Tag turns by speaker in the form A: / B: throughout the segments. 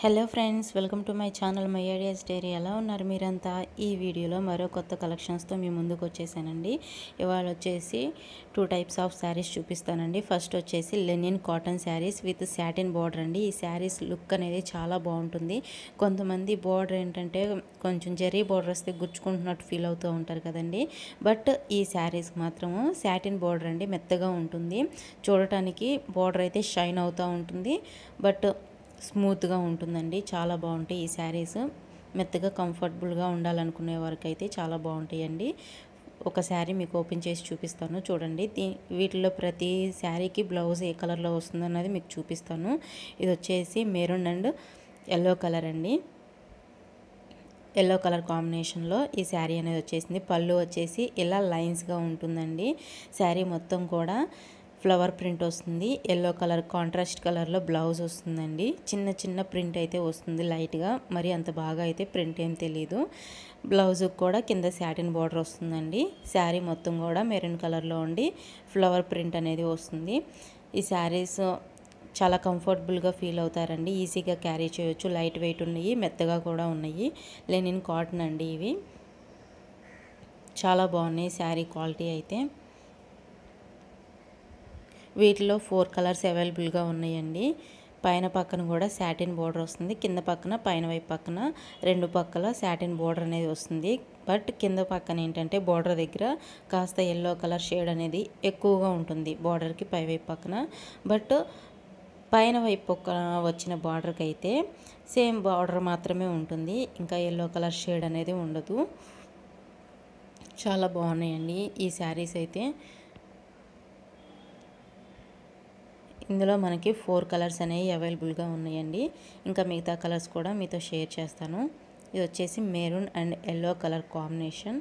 A: hello friends welcome to my channel my ideas diary ఎలా ఉన్నారు మీరంతా ఈ వీడియోలో మరో కొత్త కలెక్షన్స్తో మీ ముందుకు వచ్చేసానండి ఇవాళ వచ్చేసి టూ టైప్స్ ఆఫ్ శారీస్ చూపిస్తానండి ఫస్ట్ వచ్చేసి linen cotton sarees with satin border అండి ఈ శారీస్ లుక్ అనేది చాలా బాగుంటుంది కొంతమంది బార్డర్ ఏంటంటే కొంచెం జరీ బార్డర్ వస్తే గుచ్చుకుంటున్నట్టు ఫీల్ అవుతూ ఉంటారు కదండి బట్ ఈ శారీస్ మాత్రము శాటిన్ బార్డర్ అండి మెత్తగా ఉంటుంది చూడటానికి బార్డర్ అయితే షైన్ అవుతూ ఉంటుంది బట్ స్మూత్గా ఉంటుందండి చాలా బాగుంటాయి ఈ శారీస్ మెత్తగా కంఫర్టబుల్గా ఉండాలనుకునే వారికి అయితే చాలా బాగుంటాయండి ఒక శారీ మీకు ఓపెన్ చేసి చూపిస్తాను చూడండి దీ వీటిలో ప్రతి శారీకి బ్లౌజ్ ఏ కలర్లో వస్తుందో అన్నది మీకు చూపిస్తాను ఇది వచ్చేసి మెరూన్ అండ్ ఎల్లో కలర్ అండి ఎల్లో కలర్ కాంబినేషన్లో ఈ శారీ అనేది వచ్చేసింది పళ్ళు వచ్చేసి ఇలా లైన్స్గా ఉంటుందండి శారీ మొత్తం కూడా ఫ్లవర్ ప్రింట్ వస్తుంది ఎల్లో కలర్ కాంట్రాస్ట్ కలర్లో బ్లౌజ్ వస్తుందండి చిన్న చిన్న ప్రింట్ అయితే వస్తుంది లైట్గా మరి అంత బాగా అయితే ప్రింట్ ఏం తెలీదు బ్లౌజ్కి కూడా కింద శాటిన్ బార్డర్ వస్తుందండి శారీ మొత్తం కూడా మెరూన్ కలర్లో ఉండి ఫ్లవర్ ప్రింట్ అనేది వస్తుంది ఈ శారీస్ చాలా కంఫర్టబుల్గా ఫీల్ అవుతారండి ఈజీగా క్యారీ చేయొచ్చు లైట్ వెయిట్ ఉన్నాయి మెత్తగా కూడా ఉన్నాయి లెనిన్ కాటన్ అండి ఇవి చాలా బాగున్నాయి శారీ క్వాలిటీ అయితే వీటిలో ఫోర్ కలర్స్ అవైలబుల్గా ఉన్నాయండి పైన పక్కన కూడా శాటిన్ బోర్డర్ వస్తుంది కింద పక్కన పైన వైపు పక్కన రెండు పక్కల శాటిన్ బోర్డర్ అనేది వస్తుంది బట్ కింద పక్కన ఏంటంటే బోర్డర్ దగ్గర కాస్త ఎల్లో కలర్ షేడ్ అనేది ఎక్కువగా ఉంటుంది బోర్డర్కి పై వైపు పక్కన బట్ పైన వైపు ఒక వచ్చిన బార్డర్కి అయితే సేమ్ బార్డర్ మాత్రమే ఉంటుంది ఇంకా ఎల్లో కలర్ షేడ్ అనేది ఉండదు చాలా బాగున్నాయండి ఈ శారీస్ అయితే ఇందులో మనకి ఫోర్ కలర్స్ అనేవి అవైలబుల్గా ఉన్నాయండి ఇంకా మిగతా కలర్స్ కూడా మీతో షేర్ చేస్తాను ఇది వచ్చేసి maroon and yellow colour combination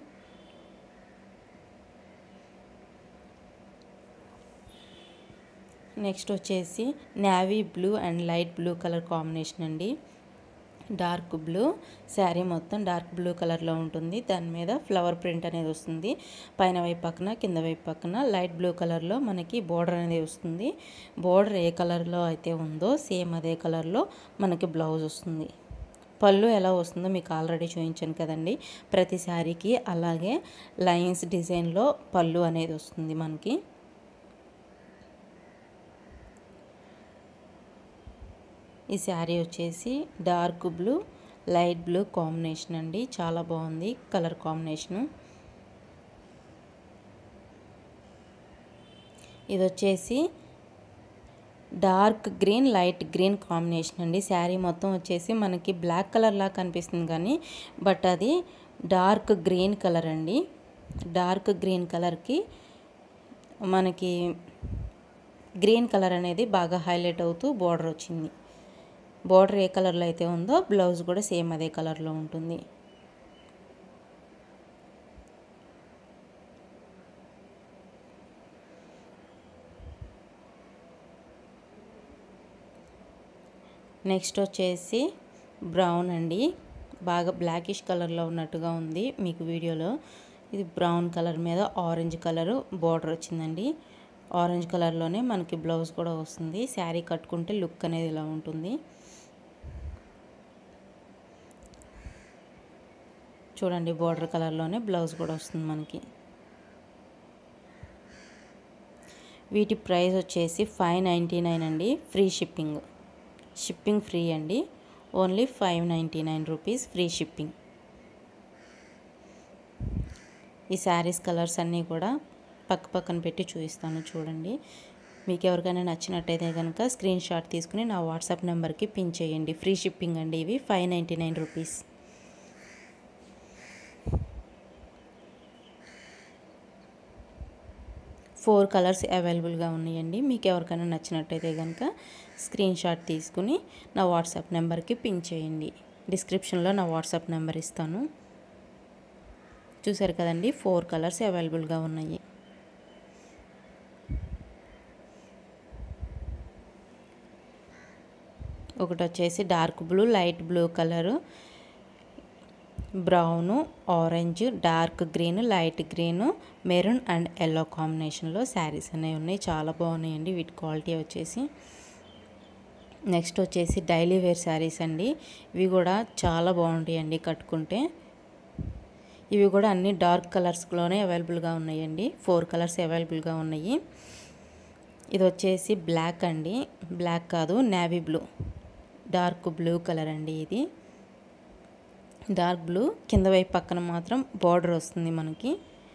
A: next వచ్చేసి navy blue and light blue colour combination అండి డార్క్ బ్లూ శారీ మొత్తం డార్క్ బ్లూ కలర్లో ఉంటుంది దాని మీద ఫ్లవర్ ప్రింట్ అనేది వస్తుంది పైన వైపు పక్కన కింద వైపు పక్కన లైట్ బ్లూ కలర్లో మనకి బోర్డర్ అనేది వస్తుంది బోర్డర్ ఏ కలర్లో అయితే ఉందో సేమ్ అదే కలర్లో మనకి బ్లౌజ్ వస్తుంది పళ్ళు ఎలా వస్తుందో మీకు ఆల్రెడీ చూపించాను కదండి ప్రతి శారీకి అలాగే లైన్స్ డిజైన్లో పళ్ళు అనేది వస్తుంది మనకి ఈ శారీ వచ్చేసి dark blue light blue combination అండి చాలా బాగుంది కలర్ కాంబినేషను ఇది వచ్చేసి dark green light green combination అండి శారీ మొత్తం వచ్చేసి మనకి బ్లాక్ కలర్ లా కనిపిస్తుంది కానీ బట్ అది డార్క్ గ్రీన్ కలర్ అండి డార్క్ గ్రీన్ కలర్కి మనకి గ్రీన్ కలర్ అనేది బాగా హైలైట్ అవుతూ బార్డర్ వచ్చింది బార్డర్ ఏ కలర్లో అయితే ఉందో బ్లౌజ్ కూడా సేమ్ అదే కలర్లో ఉంటుంది నెక్స్ట్ వచ్చేసి బ్రౌన్ అండి బాగా బ్లాకిష్ కలర్లో ఉన్నట్టుగా ఉంది మీకు వీడియోలో ఇది బ్రౌన్ కలర్ మీద ఆరెంజ్ కలర్ బార్డర్ వచ్చిందండి ఆరెంజ్ కలర్లోనే మనకి బ్లౌజ్ కూడా వస్తుంది శారీ కట్టుకుంటే లుక్ అనేది ఇలా ఉంటుంది చూడండి బార్డర్ కలర్లోనే బ్లౌజ్ కూడా వస్తుంది మనకి వీటి ప్రైస్ వచ్చేసి ఫైవ్ నైంటీ నైన్ అండి ఫ్రీ షిప్పింగ్ షిప్పింగ్ ఫ్రీ అండి only five ninety nine rupees free shipping ఈ శారీస్ కలర్స్ అన్నీ కూడా పక్క పక్కన పెట్టి చూపిస్తాను చూడండి మీకు ఎవరికైనా నచ్చినట్టయితే కనుక స్క్రీన్ షాట్ తీసుకుని నా వాట్సాప్ నెంబర్కి పిన్ చేయండి ఫ్రీ షిప్పింగ్ అండి ఇవి five ninety nine rupees four colours అవైలబుల్గా ఉన్నాయండి మీకు ఎవరికైనా నచ్చినట్టయితే కనుక స్క్రీన్ షాట్ తీసుకుని నా వాట్సాప్ నెంబర్కి పిన్ చేయండి డిస్క్రిప్షన్లో నా వాట్సాప్ నెంబర్ ఇస్తాను చూసారు కదండి ఫోర్ కలర్స్ అవైలబుల్గా ఉన్నాయి ఒకటి వచ్చేసి dark blue light blue colour brown orange dark green light green maroon and yellow కాంబినేషన్లో శారీస్ అనేవి ఉన్నాయి చాలా బాగున్నాయండి వీటి క్వాలిటీ వచ్చేసి నెక్స్ట్ వచ్చేసి డైలీ వేర్ శారీస్ అండి ఇవి కూడా చాలా బాగుంటాయండి కట్టుకుంటే ఇవి కూడా అన్ని డార్క్ కలర్స్లోనే అవైలబుల్గా ఉన్నాయండి ఫోర్ కలర్స్ అవైలబుల్గా ఉన్నాయి ఇది వచ్చేసి బ్లాక్ అండి బ్లాక్ కాదు navy blue dark blue colour అండి ఇది డార్క్ బ్లూ కింద వైపు పక్కన మాత్రం బార్డర్ వస్తుంది మనకి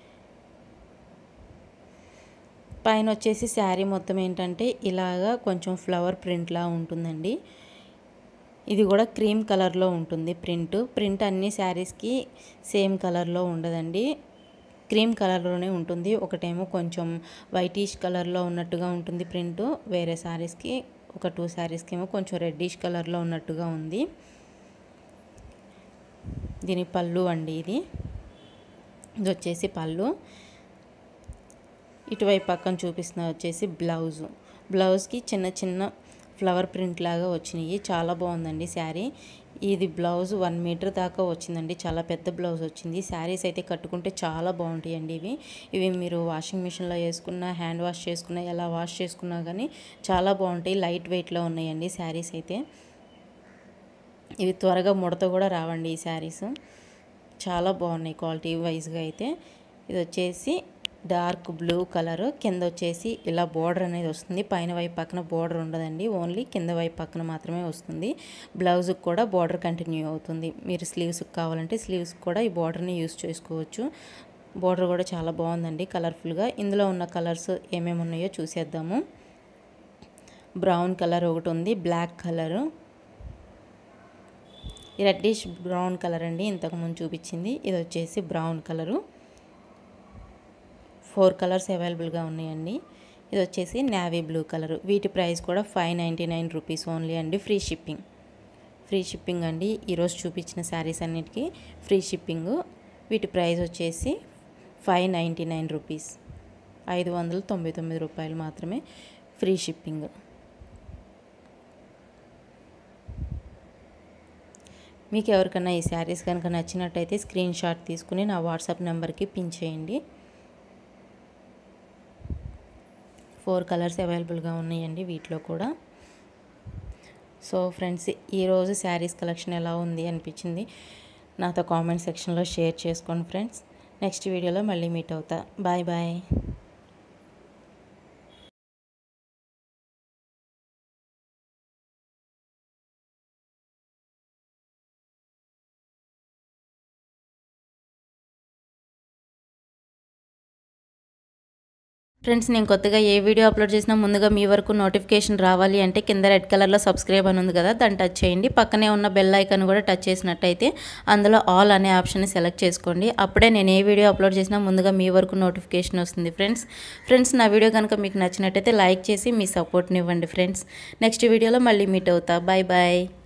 A: పైన వచ్చేసి శారీ మొత్తం ఏంటంటే ఇలాగా కొంచెం ఫ్లవర్ ప్రింట్లా ఉంటుందండి ఇది కూడా క్రీమ్ కలర్లో ఉంటుంది ప్రింట్ ప్రింట్ అన్ని శారీస్కి సేమ్ కలర్లో ఉండదండి క్రీమ్ కలర్లోనే ఉంటుంది ఒకటేమో కొంచెం వైటిష్ కలర్లో ఉన్నట్టుగా ఉంటుంది ప్రింట్ వేరే శారీస్కి ఒక టూ శారీస్కి ఏమో కొంచెం రెడ్డిష్ కలర్లో ఉన్నట్టుగా ఉంది దీని పళ్ళు అండి ఇది ఇది వచ్చేసి పళ్ళు ఇటువైపు పక్కన చూపిస్తున్న వచ్చేసి బ్లౌజు బ్లౌజ్కి చిన్న చిన్న ఫ్లవర్ ప్రింట్ లాగా వచ్చినాయి చాలా బాగుందండి శారీ ఇది బ్లౌజ్ వన్ మీటర్ దాకా వచ్చిందండి చాలా పెద్ద బ్లౌజ్ వచ్చింది శారీస్ అయితే కట్టుకుంటే చాలా బాగుంటాయండి ఇవి ఇవి మీరు వాషింగ్ మిషన్లో వేసుకున్న హ్యాండ్ వాష్ చేసుకున్న ఎలా వాష్ చేసుకున్నా కానీ చాలా బాగుంటాయి లైట్ వెయిట్లో ఉన్నాయండి శారీస్ అయితే ఇవి త్వరగా ముడత కూడా రావండి ఈ శారీస్ చాలా బాగున్నాయి క్వాలిటీ వైజ్గా అయితే ఇది వచ్చేసి డార్క్ బ్లూ కలర్ కింద వచ్చేసి ఇలా బోర్డర్ అనేది వస్తుంది పైన వైపు పక్కన బోర్డర్ ఉండదండి ఓన్లీ కింద వైపు పక్కన మాత్రమే వస్తుంది బ్లౌజ్కి కూడా బోర్డర్ కంటిన్యూ అవుతుంది మీరు స్లీవ్స్కి కావాలంటే స్లీవ్స్కి కూడా ఈ బోర్డర్ని యూస్ చేసుకోవచ్చు బోర్డర్ కూడా చాలా బాగుందండి కలర్ఫుల్గా ఇందులో ఉన్న కలర్స్ ఏమేమి ఉన్నాయో చూసేద్దాము బ్రౌన్ కలర్ ఒకటి ఉంది black colour reddish brown colour అండి ఇంతకుముందు చూపించింది ఇది వచ్చేసి బ్రౌన్ కలరు ఫోర్ కలర్స్ అవైలబుల్గా ఉన్నాయండి ఇది వచ్చేసి నావీ బ్లూ కలర్ వీటి ప్రైస్ కూడా five ninety nine rupees only అండి ఫ్రీ షిప్పింగ్ ఫ్రీ షిప్పింగ్ అండి ఈరోజు చూపించిన శారీస్ అన్నిటికీ ఫ్రీ షిప్పింగ్ వీటి ప్రైస్ వచ్చేసి ఫైవ్ నైంటీ నైన్ రూపీస్ ఐదు వందల తొంభై తొమ్మిది రూపాయలు మాత్రమే ఫ్రీ షిప్పింగ్ మీకు ఎవరికైనా ఈ శారీస్ కనుక నచ్చినట్టయితే స్క్రీన్ షాట్ తీసుకుని నా వాట్సాప్ నెంబర్కి పిన్ చేయండి ఫోర్ కలర్స్ అవైలబుల్గా ఉన్నాయండి వీటిలో కూడా సో ఫ్రెండ్స్ ఈరోజు శారీస్ కలెక్షన్ ఎలా ఉంది అనిపించింది నాతో కామెంట్ సెక్షన్లో షేర్ చేసుకోండి ఫ్రెండ్స్ నెక్స్ట్ వీడియోలో మళ్ళీ మీట్ అవుతా బాయ్ బాయ్ ఫ్రెండ్స్ నేను కొత్తగా ఏ వీడియో అప్లోడ్ చేసినా ముందుగా మీ వరకు నోటిఫికేషన్ రావాలి అంటే కింద రెడ్ కలర్లో సబ్స్క్రైబ్ అని ఉంది కదా దాన్ని టచ్ చేయండి పక్కనే ఉన్న బెల్ ఐకాన్ కూడా టచ్ చేసినట్టయితే అందులో ఆల్ అనే ఆప్షన్ని సెలెక్ట్ చేసుకోండి అప్పుడే నేను ఏ వీడియో అప్లోడ్ చేసినా ముందుగా మీ వరకు నోటిఫికేషన్ వస్తుంది ఫ్రెండ్స్ ఫ్రెండ్స్ నా వీడియో కనుక మీకు నచ్చినట్టయితే లైక్ చేసి మీ సపోర్ట్ని ఇవ్వండి ఫ్రెండ్స్ నెక్స్ట్ వీడియోలో మళ్ళీ మీట్ అవుతా బాయ్ బాయ్